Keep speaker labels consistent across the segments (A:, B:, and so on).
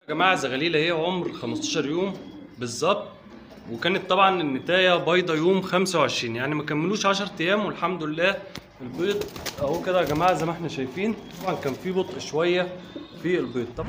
A: يا جماعه زغاليله هي عمر 15 يوم بالظبط وكانت طبعا النتايه بيضه يوم 25 يعني ما كملوش 10 ايام والحمد لله البيض اهو كده يا جماعه زي ما احنا شايفين طبعا كان في بطء شويه في البيض طبعا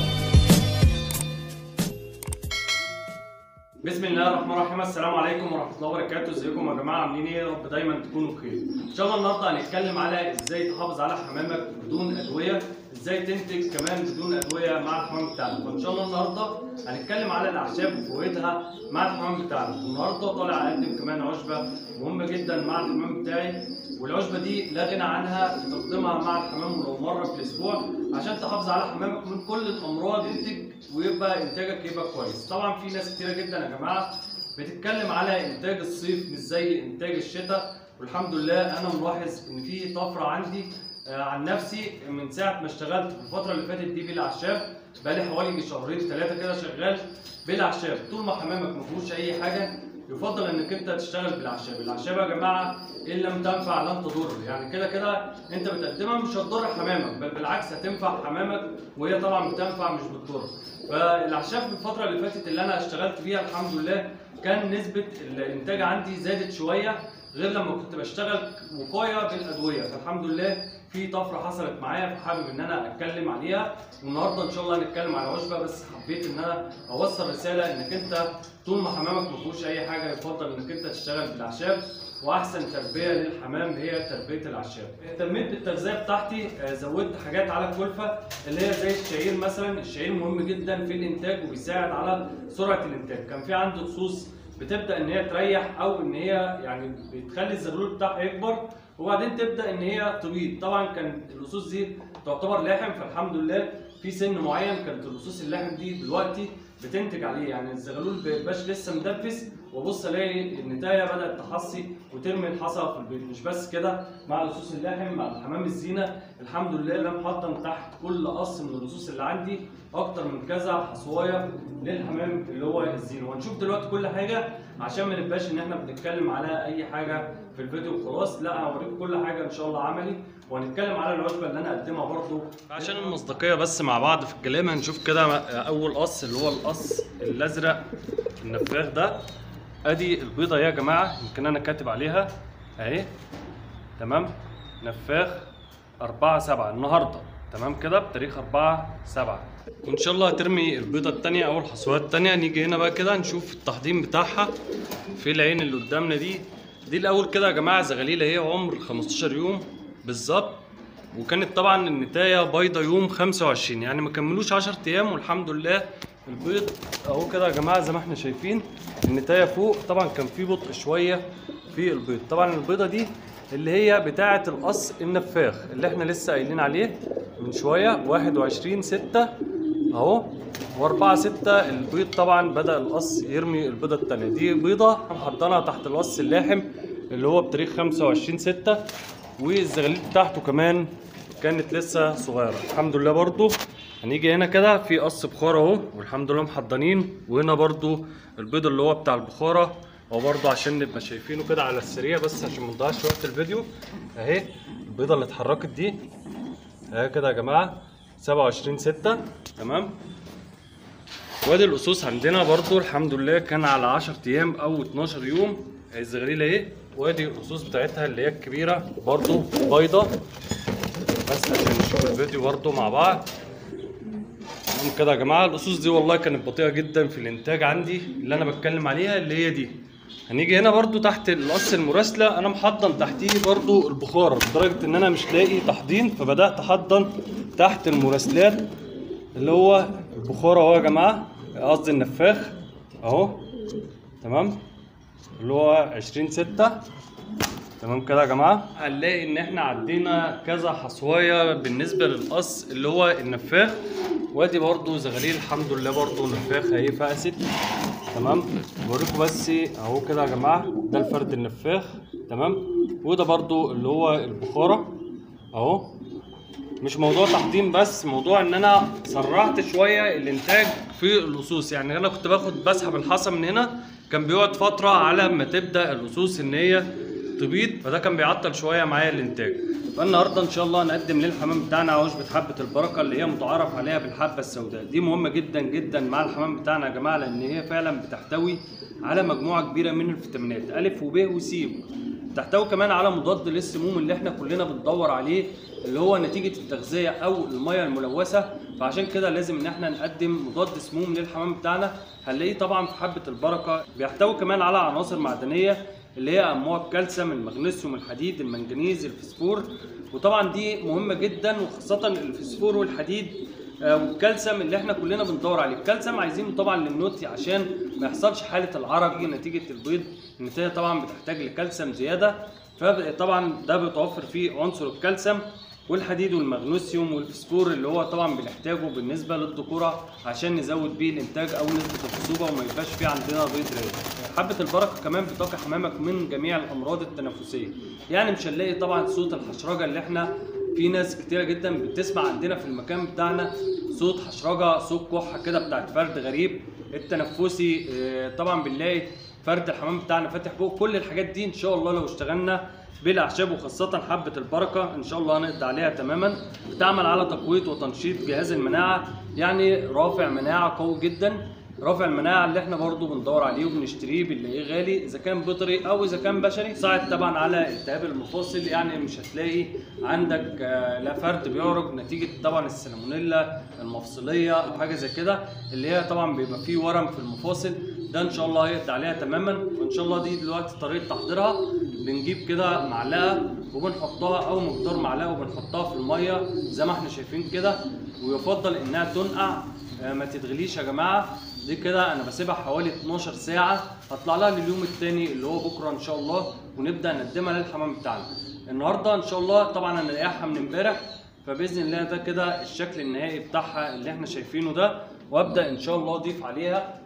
A: بسم الله الرحمن الرحيم السلام عليكم ورحمه الله وبركاته ازيكم يا جماعه عاملين ايه يا رب دايما تكونوا بخير ان شاء الله النهارده هنتكلم على ازاي تحافظ على حمامك بدون ادويه ازاي تنتج كمان بدون ادويه مع الحمام بتاعك وان شاء الله النهارده هنتكلم على الاعشاب وفوائدها مع الحمام بتاعك والنهارده طالع اقدم كمان عشبه مهمه جدا مع الحمام بتاعي والعشبه دي لا غنى عنها في تقديمها مع الحمام ولو مره في الاسبوع عشان تحافظ على حمامك من كل الامراض ينتج ويبقى انتاجك يبقى كويس طبعا في ناس كتيره جدا يا جماعه بتتكلم على انتاج الصيف مش زي انتاج الشتاء والحمد لله انا ملاحظ ان في طفره عندي آه، عن نفسي من ساعه ما اشتغلت في الفتره اللي فاتت دي بالاعشاب بقالي حوالي شهرين ثلاثه كده شغال بالاعشاب طول ما حمامك ما فيهوش اي حاجه يفضل انك انت تشتغل بالاعشاب الاعشاب يا جماعه ان لم تنفع لن تضر يعني كده كده انت بتقدمها مش هتضر حمامك بل بالعكس هتنفع حمامك وهي طبعا بتنفع مش بتضر فالاعشاب في الفتره اللي فاتت اللي انا اشتغلت فيها الحمد لله كان نسبه الانتاج عندي زادت شويه غير لما كنت بشتغل وقايه بالادويه فالحمد لله في طفره حصلت معايا فحابب ان انا اتكلم عليها والنهارده ان شاء الله هنتكلم على عشبه بس حبيت ان انا اوصل رساله انك انت طول ما حمامك ما فيهوش اي حاجه يفضل انك انت تشتغل بالاعشاب واحسن تربيه للحمام هي تربيه الاعشاب. اهتميت بالتغذيه بتاعتي آه، زودت حاجات على الكلفه اللي هي زي الشعير مثلا، الشعير مهم جدا في الانتاج وبيساعد على سرعه الانتاج، كان في عندي خصوص بتبدا ان هي تريح او ان هي يعني بتخلي الزغلول بتاعها يكبر وبعدين تبدا ان هي تبيض طبعا كان اللصوص دي تعتبر لاحم فالحمد لله في سن معين كانت اللصوص اللاحم دي دلوقتي بتنتج عليه يعني الزغلول بيبقاش لسه مدبس وابص الاقي النتايه بدات تحصي وترمي الحصى في البيض مش بس كده مع لصوص اللحم مع الحمام الزينه الحمد لله لم حطم تحت كل قص من اللصوص اللي عندي اكتر من كذا حصوايه للحمام اللي هو الزينه وهنشوف دلوقتي كل حاجه عشان ما نبقاش ان احنا بنتكلم على اي حاجه في الفيديو وخلاص لا هوريكم كل حاجه ان شاء الله عملي وهنتكلم على العشبه اللي انا اقدمها برضو عشان المصداقيه بس مع بعض في الكلام هنشوف كده اول قص اللي هو القص الازرق النفاخ ده ادي البيضه يا جماعه يمكن انا كاتب عليها اهي تمام نفاخ 4 7 النهارده تمام كده بتاريخ 4 7 وان شاء الله هترمي البيضه الثانيه او الحصوات الثانيه نيجي هنا بقى كده نشوف التحضيم بتاعها في العين اللي قدامنا دي دي الاول كده يا جماعه زغاليله هي عمر 15 يوم بالظبط وكانت طبعا النتايه بيضه يوم 25 يعني ما كملوش 10 ايام والحمد لله البيض اهو كده يا جماعه زي ما احنا شايفين النتايه فوق طبعا كان في بطء شويه في البيض طبعا البيضه دي اللي هي بتاعه القص النفاخ اللي احنا لسه قايلين عليه من شويه 21 6 اهو و4 6 البيض طبعا بدا القص يرمي البيضه الثانيه دي بيضه محضنها تحت القص اللاحم اللي هو بتاريخ 25 6 والزغاليل بتاعته كمان كانت لسه صغيره الحمد لله برضو هنيجي هنا كده في قص بخاره اهو والحمد لله محضنين وهنا برضو البيض اللي هو بتاع البخاره هو برضو عشان نبقى شايفينه كده على السريع بس عشان ما نضيعش وقت الفيديو اهي البيضه اللي اتحركت دي اهي كده يا جماعه 27 6 تمام وادي الاسوس عندنا برضو الحمد لله كان على 10 ايام او 12 يوم اهي الزغاليله اهي وادي الاسوس بتاعتها اللي هي الكبيره برضو بيضه بس عشان نشوف الفيديو برضو مع بعض تمام كده يا جماعه الاسوس دي والله كانت بطيئه جدا في الانتاج عندي اللي انا بتكلم عليها اللي هي دي هنيجي هنا برضو تحت القص المراسله انا محضن تحتيه برضو البخاره لدرجه ان انا مش لاقي تحضين فبدات احضن تحت المراسلات اللي هو البخاره اهو يا جماعه قصدي النفاخ اهو تمام اللي هو 20 6 تمام كده يا جماعه هنلاقي ان احنا عدينا كذا حصوايه بالنسبه للقص اللي هو النفاخ وادي برضو زغاليل الحمد لله برضو نفاخ اهي فقست تمام بوريكم بس اهو كده يا جماعه ده الفرد النفاخ تمام وده برضو اللي هو البخاره اهو مش موضوع تحضيم بس موضوع ان انا سرعت شويه الانتاج في اللصوص يعني انا كنت باخد بسحب الحصى من هنا كان بيقعد فتره على ما تبدا اللصوص ان هي تبيض فده كان بيعطل شويه معايا الانتاج فالنهارده ان شاء الله هنقدم للحمام بتاعنا عشبه حبه البركه اللي هي متعارف عليها بالحبه السوداء دي مهمه جدا جدا مع الحمام بتاعنا يا جماعه لان هي فعلا بتحتوي على مجموعه كبيره من الفيتامينات الف وب وس تحتوي كمان على مضاد للسموم اللي احنا كلنا بندور عليه اللي هو نتيجه التغذيه او الميه الملوثه فعشان كده لازم ان احنا نقدم مضاد سموم للحمام بتاعنا هنلاقيه طبعا في حبه البركه بيحتوي كمان على عناصر معدنيه اللي هي امواج الكالسيوم المغنيسيوم الحديد المنجنيز الفسفور وطبعا دي مهمه جدا وخاصه الفسفور والحديد آه، والكالسيوم اللي احنا كلنا بندور عليه الكالسيوم عايزينه طبعا للنوتي عشان ما يحصلش حاله العرق نتيجه البيض النتيجه طبعا بتحتاج لكالسيوم زياده فطبعا ده بيتوفر فيه عنصر الكالسيوم والحديد والمغنيسيوم والفسفور اللي هو طبعا بنحتاجه بالنسبه للذكوره عشان نزود بيه الانتاج او نسبه الخصوبه وما يبقاش فيه عندنا بيض رايق. حبه البركه كمان بتقي حمامك من جميع الامراض التنفسيه يعني مش هنلاقي طبعا صوت الحشرجه اللي احنا في ناس كتيره جدا بتسمع عندنا في المكان بتاعنا صوت حشرجه صوت كحه كده بتاعت فرد غريب التنفسي آه، طبعا بنلاقي فرد الحمام بتاعنا فاتح بقه كل الحاجات دي ان شاء الله لو اشتغلنا بالاعشاب وخاصه حبه البركه ان شاء الله هنقضي عليها تماما بتعمل على تقويه وتنشيط جهاز المناعه يعني رافع مناعه قوي جدا رافع المناعه اللي احنا برضو بندور عليه وبنشتريه بنلاقيه غالي اذا كان بيطري او اذا كان بشري صاعد طبعا على التهاب المفاصل يعني مش هتلاقي عندك آه، لا فرد بيعرج نتيجه طبعا السالمونيلا المفصليه او حاجه زي كده اللي هي طبعا بيبقى فيه ورم في المفاصل ده ان شاء الله هيقضي عليها تماما وان شاء الله دي دلوقتي طريقه تحضيرها بنجيب كده معلقه وبنحطها او مقدار معلقه وبنحطها في الميه زي ما احنا شايفين كده ويفضل انها تنقع آه، ما تتغليش يا جماعه دي كده انا بسيبها حوالي 12 ساعه هطلع لها لليوم التاني اللي هو بكره ان شاء الله ونبدا نقدمها للحمام بتاعنا النهارده ان شاء الله طبعا انا لاقيها من امبارح فباذن الله ده كده الشكل النهائي بتاعها اللي احنا شايفينه ده وابدا ان شاء الله اضيف عليها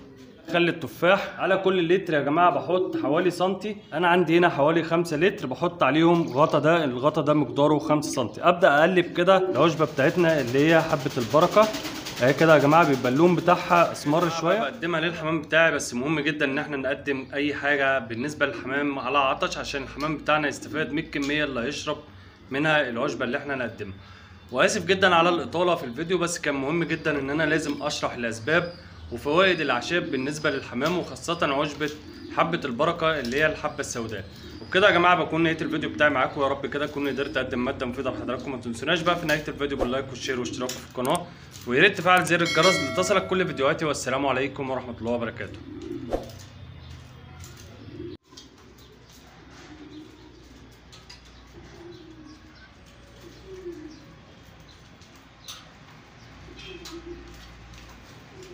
A: خل التفاح على كل لتر يا جماعه بحط حوالي سنتي انا عندي هنا حوالي 5 لتر بحط عليهم غطا ده الغطا ده مقداره 5 سنتي ابدا اقلب كده العشبه بتاعتنا اللي هي حبه البركه اهي كده يا جماعه بيبقى اللون بتاعها اسمر شويه بقدمها للحمام بتاعي بس مهم جدا ان احنا نقدم اي حاجه بالنسبه للحمام على عطش عشان الحمام بتاعنا يستفاد من الكميه اللي هيشرب منها العشبه اللي احنا نقدمها واسف جدا على الاطاله في الفيديو بس كان مهم جدا ان انا لازم اشرح الاسباب وفوائد الاعشاب بالنسبه للحمام وخاصه عشبه حبه البركه اللي هي الحبه السوداء وبكده يا جماعه بكون نهايه الفيديو بتاعي معاكم يا رب كده اكون قدرت اقدم ماده مفيده لحضراتكم ما تنسوناش بقى في نهايه الفيديو باللايك والشير واشتراك في القناه ويا ريت تفعل زر الجرس لتصلك كل فيديوهاتي والسلام عليكم ورحمه الله وبركاته